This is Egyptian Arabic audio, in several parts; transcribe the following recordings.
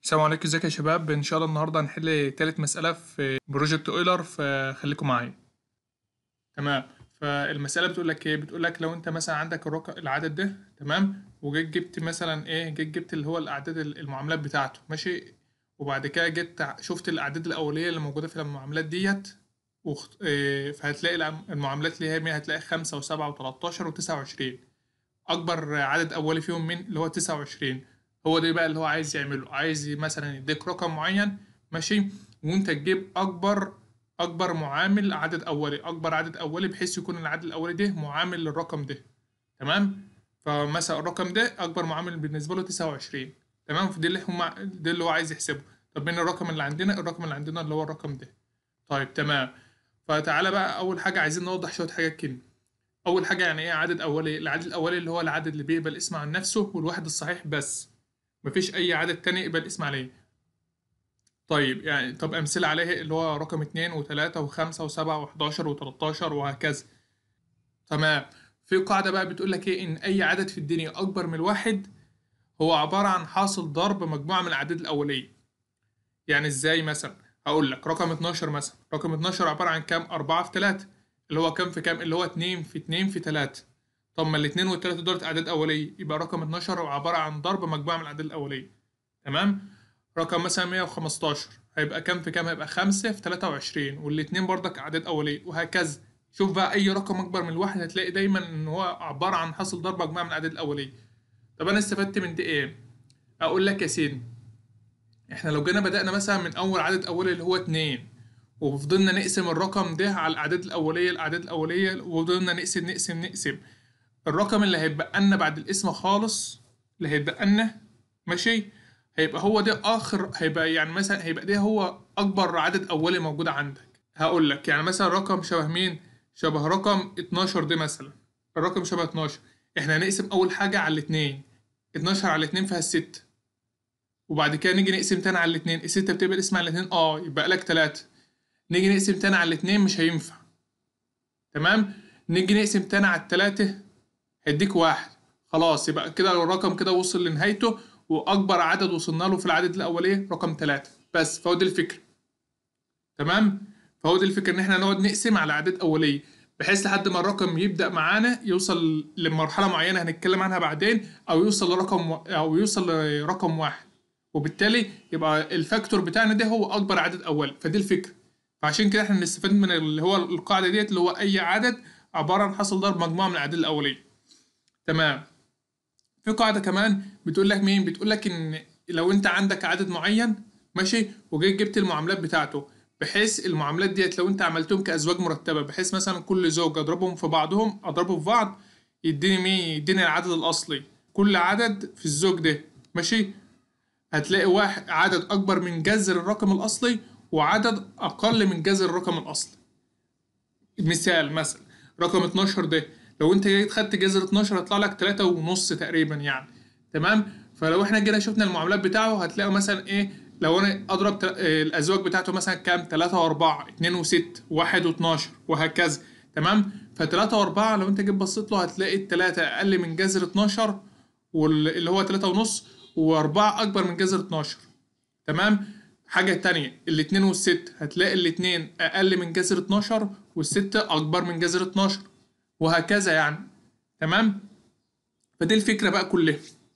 السلام عليكم ازيك يا شباب ان شاء الله النهارده هنحل تالت مسألة في بروجكت اويلر فخليكم معايا تمام فالمسألة بتقول لك ايه بتقول لك لو انت مثلا عندك الرقم العدد ده تمام وجيت جبت مثلا ايه جيت جبت اللي هو الاعداد المعاملات بتاعته ماشي وبعد كده جيت شفت الاعداد الاولية اللي موجودة في المعاملات ديت وخت... إيه فهتلاقي الع- المعاملات اللي هي مين هتلاقي خمسة وسبعة وتلاتاشر وتسعة وعشرين أكبر عدد أولي فيهم مين اللي هو تسعة وعشرين هو ده بقى اللي هو عايز يعمله عايز مثلا يديك رقم معين ماشي وانت تجيب اكبر اكبر معامل عدد اولي اكبر عدد اولي بحيث يكون العدد الاولي ده معامل للرقم ده تمام فمثلا الرقم ده اكبر معامل بالنسبه له 29 تمام فدي اللي هم ده اللي هو عايز يحسبه طب من الرقم اللي عندنا الرقم اللي عندنا اللي هو الرقم ده طيب تمام فتعالى بقى اول حاجه عايزين نوضح شويه حاجات كده اول حاجه يعني ايه عدد اولي العدد الاولي اللي هو العدد اللي بيقبل اسم عن نفسه والواحد الصحيح بس مفيش اي عدد تاني يقبل اسم عليه طيب يعني طب امثله عليه اللي هو رقم اتنين وتلاتة وخمسة وسبعة وحداشر وتلاتاشر وهكذا تمام في قاعدة بقى بتقول لك ايه ان اي عدد في الدنيا اكبر من الواحد هو عبارة عن حاصل ضرب مجموعة من الاعداد الاولية يعني ازاي مثلا هقول لك رقم 12 مثلا رقم 12 عبارة عن كام 4 في 3 اللي هو كام في كام اللي هو 2 في 2 في 3 طب ما الاثنين والتلاتة دولت اعداد اولية يبقى رقم 12 هو عبارة عن ضرب مجموعة من الاعداد الاولية تمام رقم مثلا 115 هيبقى كام في كام هيبقى 5 في 23 والاتنين برضك اعداد اولية وهكذا شوف بقى اي رقم اكبر من الواحد هتلاقي دايما ان هو عبارة عن حاصل ضرب مجموعة من الاعداد الاولية طب انا استفدت من دي ايه اقول لك يا سيدي احنا لو جينا بدأنا مثلا من اول عدد اولي اللي هو 2 وفضلنا نقسم الرقم ده على الاعداد الاوليه الاعداد الاوليه وفضلنا نقسم نقسم نقسم الرقم اللي هيتبقى لنا بعد القسمه خالص اللي هيتبقى لنا ماشي هيبقى هو ده اخر هيبقى يعني مثلا هيبقى ده هو اكبر عدد اولي موجود عندك هقول لك يعني مثلا رقم شبه مين شبه رقم 12 ده مثلا الرقم شبه 12 احنا هنقسم اول حاجه على الاثنين 12 على الاثنين فيها الستة وبعد كده نيجي نقسم تاني على الاثنين الستة بتبقى اسم على الاثنين اه يبقى لك تلاتة نيجي نقسم تاني على الاثنين مش هينفع تمام نيجي نقسم تاني على التلاتة هيديك واحد خلاص يبقى كده الرقم كده وصل لنهايته واكبر عدد وصلنا له في العدد الاوليه رقم تلاتة بس فهو دي الفكره تمام فهو دي الفكره ان احنا نقعد نقسم على اعداد اوليه بحيث لحد ما الرقم يبدا معانا يوصل لمرحله معينه هنتكلم عنها بعدين او يوصل لرقم او يوصل لرقم واحد وبالتالي يبقى الفاكتور بتاعنا ده هو اكبر عدد اول فدي الفكره فعشان كده احنا نستفاد من اللي هو القاعده ديت اللي هو اي عدد عباره عن حاصل ضرب مجموعه من الاعداد الاوليه تمام في قاعده كمان بتقول لك مين بتقول لك ان لو انت عندك عدد معين ماشي وجيت جبت المعاملات بتاعته بحيث المعاملات ديت لو انت عملتهم كازواج مرتبه بحيث مثلا كل زوج اضربهم في بعضهم اضربه في بعض يديني مين يديني العدد الاصلي كل عدد في الزوج ده ماشي هتلاقي واحد عدد اكبر من جذر الرقم الاصلي وعدد اقل من جذر الرقم الاصلي مثال مثلا رقم 12 ده لو انت جيت خدت جذر 12 هيطلع لك 3 ونص تقريبا يعني تمام فلو احنا جينا شفنا المعاملات بتاعه هتلاقوا مثلا ايه لو انا اضرب تل... اه الازواج بتاعته مثلا كام 3 و4 2 و6 1 و12 وهكذا تمام ف3 و4 لو انت جيت بصيت له هتلاقي التلاتة اقل من جذر 12 واللي هو 3 ونص و4 اكبر من جذر 12 تمام حاجة تانية الاتنين والست هتلاقي الاتنين أقل من جذر 12 والستة أكبر من جذر 12 وهكذا يعني تمام فدي الفكرة بقى كلها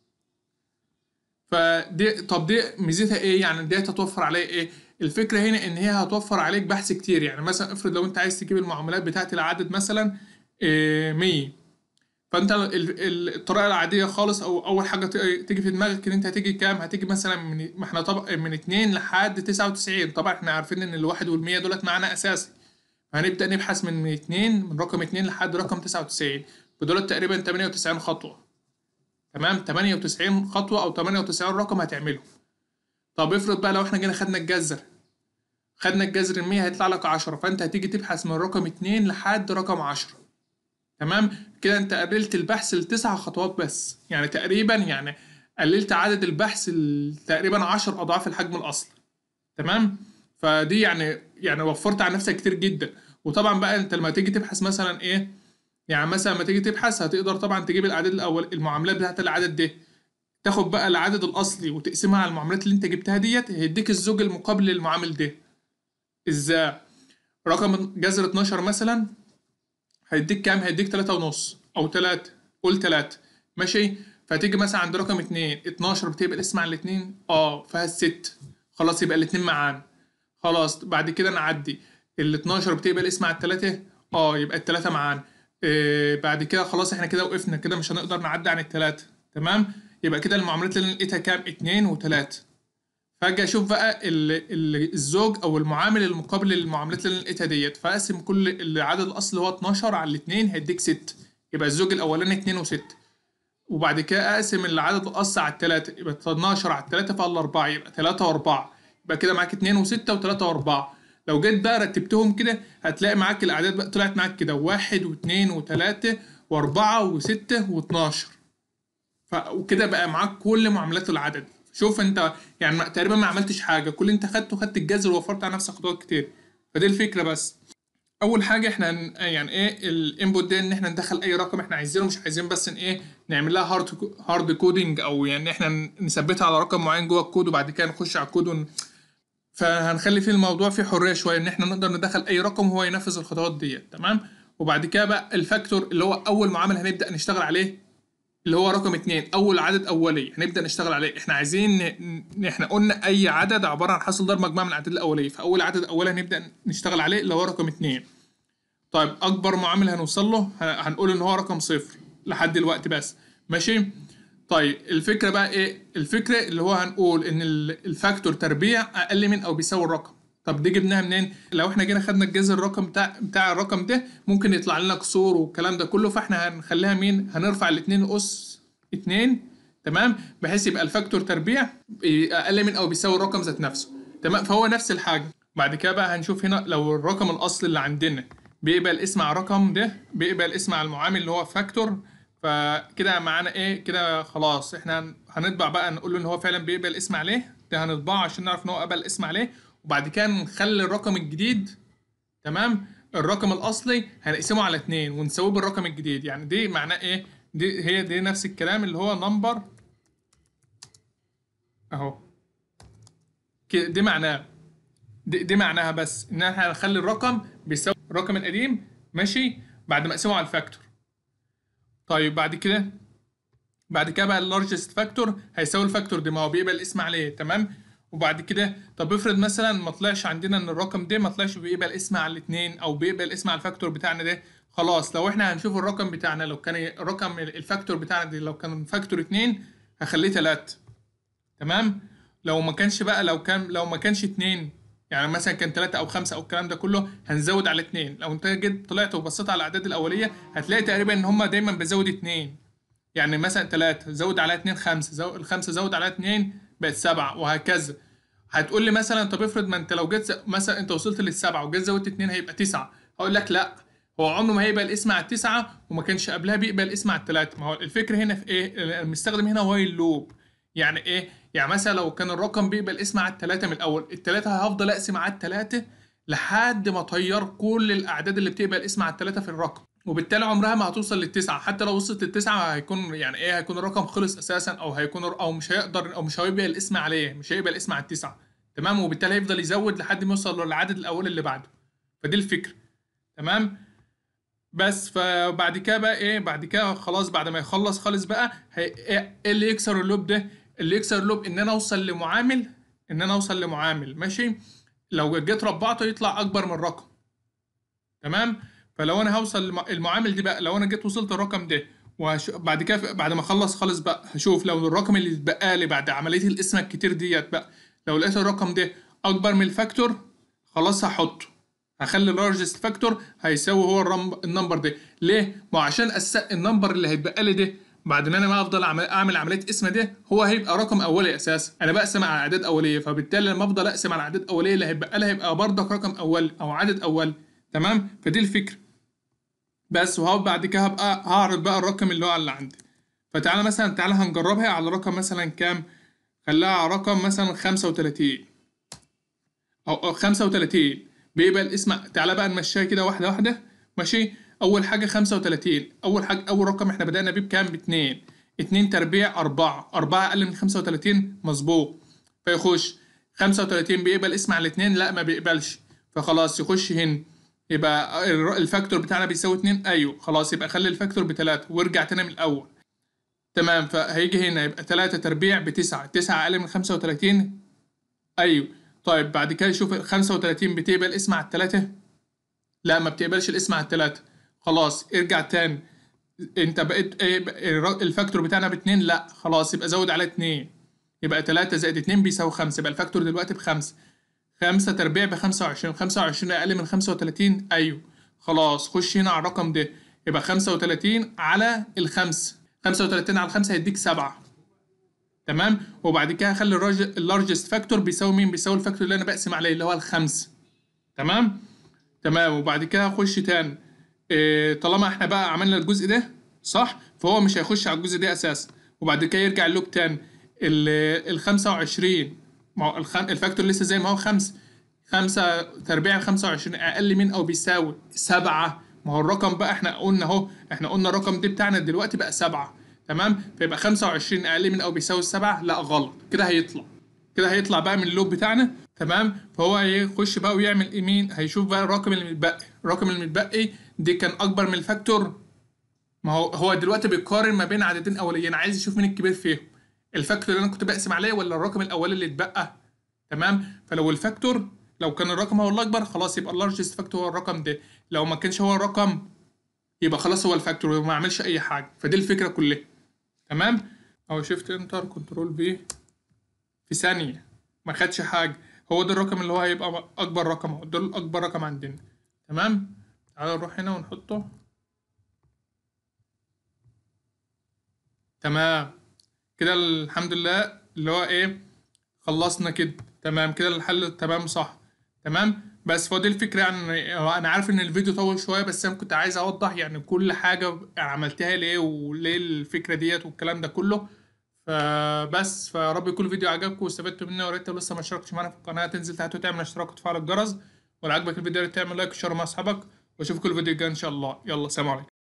فدي طب دي ميزتها ايه يعني دي هتوفر عليا ايه الفكرة هنا ان هي هتوفر عليك بحث كتير يعني مثلا افرض لو انت عايز تجيب المعاملات بتاعت العدد مثلا إيه 100 فانت الطريقه العاديه خالص او اول حاجه تيجي في دماغك ان انت هتيجي كام هتيجي مثلا من ما احنا طبعا من 2 لحد 99 طبعا احنا عارفين ان الواحد والمية دولت معانا اساسي فهنبدا نبحث من 2 من رقم 2 لحد رقم 99 فدولت تقريبا 98 خطوه تمام 98 خطوه او 98 رقم هتعمله طب افرض بقى لو احنا جينا خدنا الجذر خدنا الجذر ال 100 هيطلع لك 10 فانت هتيجي تبحث من رقم 2 لحد رقم 10 تمام كده انت قللت البحث لتسع خطوات بس يعني تقريبا يعني قللت عدد البحث تقريبا عشر اضعاف الحجم الاصلي تمام فدي يعني يعني وفرت على نفسك كتير جدا وطبعا بقى انت لما تيجي تبحث مثلا ايه يعني مثلا لما تيجي تبحث هتقدر طبعا تجيب الاعداد الاول المعاملات بتاعت العدد ده تاخد بقى العدد الاصلي وتقسمها على المعاملات اللي انت جبتها ديت هيديك الزوج المقابل للمعامل ده ازاي رقم جذر 12 مثلا هيديك كام هيديك 3 ونص او 3 قول 3 ماشي فتيجي مثلا عند رقم 2 12 بتبقى الاسم على الاثنين اه فيها الست خلاص يبقى الاثنين معانا خلاص بعد كده نعدي ال 12 بتبقى الاسم على الثلاثه اه يبقى الثلاثه معانا آه بعد كده خلاص احنا كده وقفنا كده مش هنقدر نعدي عن الثلاثه تمام يبقى كده المعاملات اللي لقيتها كام اتنين وتلاتة فاجي اشوف بقى ال ال الزوج او المعامل المقابل للمعاملات اللي لقيتها ديت فاقسم كل العدد الاصلي هو 12 على الاثنين هيديك 6 يبقى الزوج الاولاني 2 و6 وبعد كده اقسم العدد الاصلي على الثلاثه يبقى 12 على الثلاثه فال 4 يبقى 3 و4 يبقى كده معاك 2 و6 و3 و4 لو جيت بقى رتبتهم كده هتلاقي معاك الاعداد بقى طلعت معاك كده 1 و2 و3 و4 و6 و12 ف... وكده بقى معاك كل معاملات العدد شوف انت يعني تقريبا ما عملتش حاجه كل اللي انت خدته خدت الجذر ووفرت على نفسك خطوات كتير فدي الفكره بس اول حاجه احنا يعني ايه الانبوت ده ان احنا ندخل اي رقم احنا عايزينه مش عايزين بس ان ايه نعمل لها هارد هارد كودنج او يعني احنا نثبتها على رقم معين جوه الكود وبعد كده نخش على الكود ون... فهنخلي فيه الموضوع فيه حريه شويه ان احنا نقدر ندخل اي رقم وهو ينفذ الخطوات ديت تمام وبعد كده بقى الفاكتور اللي هو اول معامل هنبدا نشتغل عليه اللي هو رقم اتنين اول عدد اولي هنبدا نشتغل عليه احنا عايزين ن... احنا قلنا اي عدد عباره عن حاصل ضرب مجموعه من الاعداد الاوليه فاول عدد اولي هنبدا نشتغل عليه اللي هو رقم اتنين طيب اكبر معامل هنوصل له هنقول ان هو رقم صفر لحد دلوقتي بس ماشي طيب الفكره بقى ايه الفكره اللي هو هنقول ان الفاكتور تربيع اقل من او بيساوي الرقم طب دي جبناها منين لو احنا جينا خدنا الجذر الرقم بتاع بتاع الرقم ده ممكن يطلع لنا كسور والكلام ده كله فاحنا هنخليها مين هنرفع الاثنين اس اتنين تمام بحيث يبقى الفاكتور تربيع اقل من او بيساوي الرقم ذات نفسه تمام فهو نفس الحاجه بعد كده بقى هنشوف هنا لو الرقم الاصلي اللي عندنا بيقبل اسم على الرقم ده بيقبل اسم على المعامل اللي هو فاكتور فكده معانا ايه كده خلاص احنا هنطبع بقى نقول له ان هو فعلا بيقبل اسم عليه ده هنطبعه عشان نعرف ان هو قبل اسم عليه وبعد كده نخلي الرقم الجديد تمام الرقم الاصلي هنقسمه على اتنين ونساويه بالرقم الجديد يعني دي معناه ايه دي هي دي نفس الكلام اللي هو نمبر اهو دي معناه دي, دي معناها بس ان احنا هنخلي الرقم بيساوي الرقم القديم ماشي بعد ما اقسمه على الفاكتور طيب بعد كده بعد كده بقى اللارجست فاكتور هيساوي الفاكتور ده ما هو بيقبل اسم عليه تمام وبعد كده طب افرض مثلا ما طلعش عندنا ان الرقم ده ما طلعش بيقبل اسم على الاثنين او بيقبل اسم على الفاكتور بتاعنا ده خلاص لو احنا هنشوف الرقم بتاعنا لو كان الرقم الفاكتور بتاعنا ده لو كان فاكتور 2 هخليه 3 تمام لو ما كانش بقى لو كان لو ما كانش 2 يعني مثلا كان 3 او 5 او الكلام ده كله هنزود على 2 لو انت جيت طلعت وبصيت على الاعداد الاوليه هتلاقي تقريبا ان هم دايما بزود 2 يعني مثلا 3 زود على 2 5 زود الخمسه زود على 2 بقت 7 وهكذا هتقول لي مثلا طب افرض ما انت لو جيت مثلا انت وصلت للسبعه وجيت زودت 2 هيبقى 9 هقول لك لا هو عمره ما هيقبل اسم على التسعة وما كانش قبلها بيقبل اسم على التلاتة ما هو الفكرة هنا في ايه المستخدم هنا وايل لوب يعني ايه يعني مثلا لو كان الرقم بيقبل اسم على التلاتة من الاول التلاتة هفضل اقسم على التلاتة لحد ما اطير كل الاعداد اللي بتقبل اسم على التلاتة في الرقم وبالتالي عمرها ما هتوصل للتسعة حتى لو وصلت للتسعة هيكون يعني ايه هيكون الرقم خلص اساسا او هيكون او مش هيقدر او مش هيقبل الاسم عليه مش هيقبل اسم على التسعة تمام وبالتالي هيفضل يزود لحد ما يوصل للعدد الاول اللي بعده فدي الفكرة تمام بس فبعد كده بقى ايه بعد كده خلاص بعد ما يخلص خالص بقى هي ايه اللي يكسر اللوب ده اللي يكسر اللوب ان انا اوصل لمعامل ان انا اوصل لمعامل ماشي لو جيت ربعته يطلع اكبر من الرقم تمام فلو انا هوصل المعامل دي بقى لو انا جيت وصلت الرقم ده وبعد كده بعد ما اخلص خالص بقى هشوف لو الرقم اللي اتبقى لي بعد عمليه القسمه الكتير ديت بقى لو لقيت الرقم ده اكبر من الفاكتور خلاص هحطه هخلي اللارجست فاكتور هيساوي هو النمبر ده ليه ما عشان أس... النمبر اللي هيتبقى لي ده بعد ما انا ما افضل اعمل اعمل عمليه اسم ده هو هيبقى رقم اولي اساسا انا بقسم على اعداد اوليه فبالتالي لما افضل اقسم على اعداد اوليه اللي هيبقى لي هيبقى برضك رقم اولي او عدد اولي تمام فدي الفكره بس وهو بعد كده هبقى هعرض بقى الرقم اللي هو اللي عندي فتعالى مثلا تعالى هنجربها على رقم مثلا كام خليها على رقم مثلا 35 او 35 بيقبل اسم تعالى بقى نمشيها كده واحده واحده ماشي اول حاجه 35 اول حاجه اول رقم احنا بدانا بيه بكام باتنين اتنين تربيع أربعة أربعة أقل من خمسة وتلاتين مظبوط فيخش خمسة وتلاتين بيقبل اسم على الاتنين لا ما بيقبلش فخلاص يخش هنا يبقى الر- الفاكتور بتاعنا بيساوي اتنين أيوه خلاص يبقى خلي الفاكتور بتلاتة وارجع تاني من الأول تمام فهيجي هنا يبقى تلاتة تربيع بتسعة تسعة أقل من خمسة وتلاتين أيوه طيب بعد كده شوف الخمسة وتلاتين بتقبل اسم على التلاتة لا ما بتقبلش الاسم على التلاتة خلاص ارجع تاني انت بقيت ايه بقى الر- الفاكتور بتاعنا باتنين لا خلاص يبقى زود عليه اتنين يبقى تلاتة زائد اتنين بيساوي خمسة يبقى الفاكتور دلوقتي بخمسة خمسة تربيع بخمسة وعشرين خمسة وعشرين أقل من خمسة وتلاتين أيوه خلاص خش هنا على الرقم ده يبقى خمسة وتلاتين على الخمسة خمسة وتلاتين على الخمسة هيديك سبعة تمام وبعد كده هخلي الراج- اللارجست فاكتور بيساوي مين بيساوي الفاكتور اللي أنا بقسم عليه اللي هو الخمسة تمام تمام وبعد كده هخش تاني إيه طالما احنا بقى عملنا الجزء ده صح فهو مش هيخش على الجزء ده اساسا وبعد كده يرجع اللوب تاني ال ال 25 ما هو الخم... الفاكتور لسه زي ما هو خمسة خمسة تربيع ال 25 أقل من أو بيساوي سبعة ما هو الرقم بقى احنا قلنا اهو احنا قلنا الرقم ده بتاعنا دلوقتي بقى سبعة تمام فيبقى 25 أقل من أو بيساوي السبعة لا غلط كده هيطلع كده هيطلع بقى من اللوب بتاعنا تمام فهو هيخش بقى ويعمل ايه مين هيشوف بقى الرقم اللي متبقي الرقم اللي متبقي دي كان اكبر من الفاكتور ما هو هو دلوقتي بيقارن ما بين عددين اوليين عايز يشوف مين الكبير فيهم الفاكتور اللي انا كنت بقسم عليه ولا الرقم الاولي اللي اتبقى تمام فلو الفاكتور لو كان الرقم هو الاكبر خلاص يبقى اللارجست فاكتور هو الرقم ده لو ما كانش هو الرقم يبقى خلاص هو الفاكتور وما عملش اي حاجه فدي الفكره كلها تمام او شيفت انتر كنترول في في ثانيه ما خدش حاجه هو ده الرقم اللي هو هيبقى اكبر رقم اهو ده الاكبر رقم عندنا تمام تعالى نروح هنا ونحطه تمام كده الحمد لله اللي هو ايه خلصنا كده تمام كده الحل تمام صح تمام بس فدي الفكرة يعني هو انا عارف ان الفيديو طول شوية بس انا كنت عايز اوضح يعني كل حاجة عملتها ليه وليه الفكرة ديت والكلام ده كله فبس فيا رب يكون الفيديو عجبكم واستفدتوا منه ويا ريت لو لسه ما اشتركتش معانا في القناة تنزل تحت وتعمل اشتراك وتفعل الجرس ولو عجبك الفيديو يا ريت تعمل لايك وشير مع اصحابك واشوفكم الفيديو الجاي ان شاء الله يلا سلام عليكم